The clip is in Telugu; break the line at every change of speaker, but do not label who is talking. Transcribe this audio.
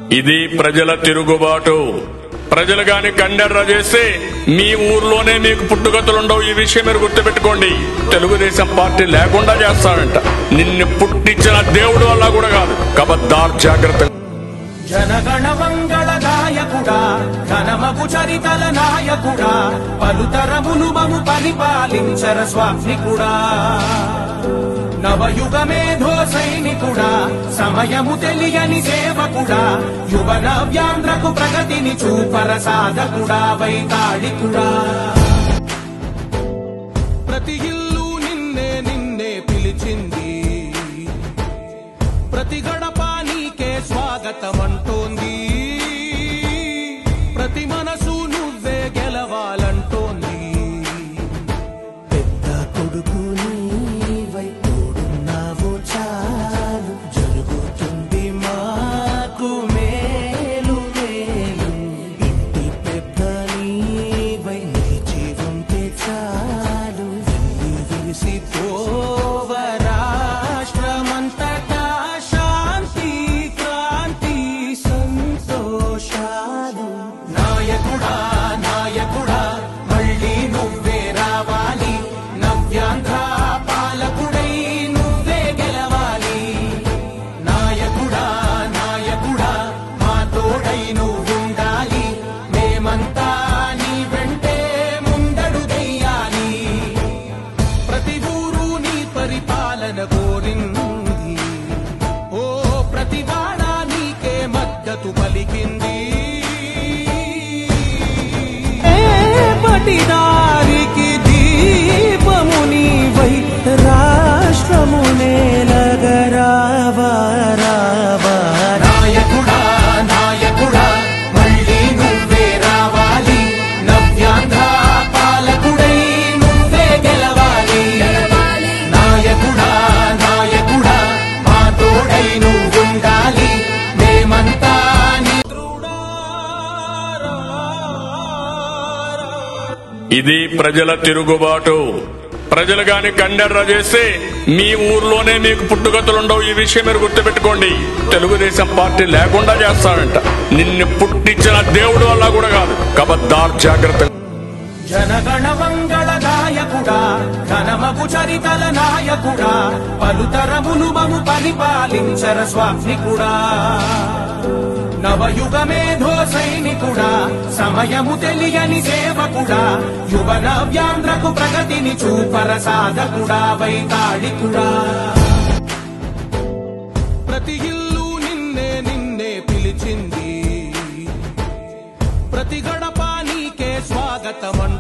ఇది ప్రజల తిరుగుబాటు ప్రజలు గాని కండెర్ర చేస్తే మీ ఊర్లోనే మీకు పుట్టుగతులుండవు ఈ విషయం మీరు గుర్తుపెట్టుకోండి తెలుగుదేశం పార్టీ లేకుండా చేస్తాడంట నిన్ను పుట్టించిన దేవుడు వల్ల కూడా కాదు కబద్దార్ జాగ్రత్త
జనగణ మంగళ నాయకుడా ఘనమగు చరితల నాయకుడా పలుతరములు మము పరిపాలించర స్వామికుడా నవయుగ మేధో సైనికుడా సమయము తెలియని సేవకుడా యువ నవ్యాంధ్రకు ప్రగతిని చూపర సాధకుడా వైతాళికుడా ప్రతి ఇల్లు నిన్నే నిన్నే పిలిచింది ప్రతి గడప నీకే స్వాగతం అంటోంది ప్రతి మనసు నువ్వే గెలవాలంటోంది
పెద్ద కొడుకు నీవై తోడున్నావు చాలు జరుగుతుంది మాకు మేలు మేలు ఇంటి పెద్ద నీవై నిలిచి ఉంటే చాలు వెళ్ళి విరిసి పోవ రాష్ట్రమంతటా శాంతి క్రాంతి సంతోషాలు
నాయకుడా నాయకుడా మళ్ళీ నువ్వే రావాలి నవ్యాంధ్ర పాలకుడై నువ్వే గెలవాలి నాయకుడా నాయకుడా మా తోడై నువ్వుండాలి మేమంతా నీ వెంటే ముందడు దెయ్యాలి ప్రతి ఊరు నీ పరిపాలన కోరింది ఓ ప్రతి వాడ నీకే మద్దతు పలికింది
రేపటి దారికి దీపము నీవై రాష్ట్రము నేలగరావా రావా
నాయకుడా నాయకుడా మళ్ళీ నువ్వే రావాలి నవ్యాంధ్ర పాలకుడై నువ్వే గెలవాలి నాయకుడా నాయకుడా మా తోడై నువ్వుండాలి మేమంతా నీ
ఇది ప్రజల తిరుగుబాటు ప్రజలు గాని కండెర్ర చేస్తే మీ ఊర్లోనే మీకు పుట్టుగతులుండవు ఈ విషయం మీరు గుర్తుపెట్టుకోండి తెలుగుదేశం పార్టీ లేకుండా చేస్తాడంట నిన్ను పుట్టించిన దేవుడు వల్ల కూడా కాదు కబద్దార్ జాగ్రత్త
జనగణ మంగళ నాయకుడా ఘనమగు చరితల నాయకుడా పలుతరములు మము పరిపాలించర స్వామికుడా నవయుగ మేధో సైనికుడా సమయము తెలియని సేవకుడా యువ నవ్యాంధ్రకు ప్రగతిని చూపర సాధకుడా వైతాళికుడా ప్రతి ఇల్లు నిన్నే నిన్నే పిలిచింది ప్రతి గడప నీకే స్వాగతం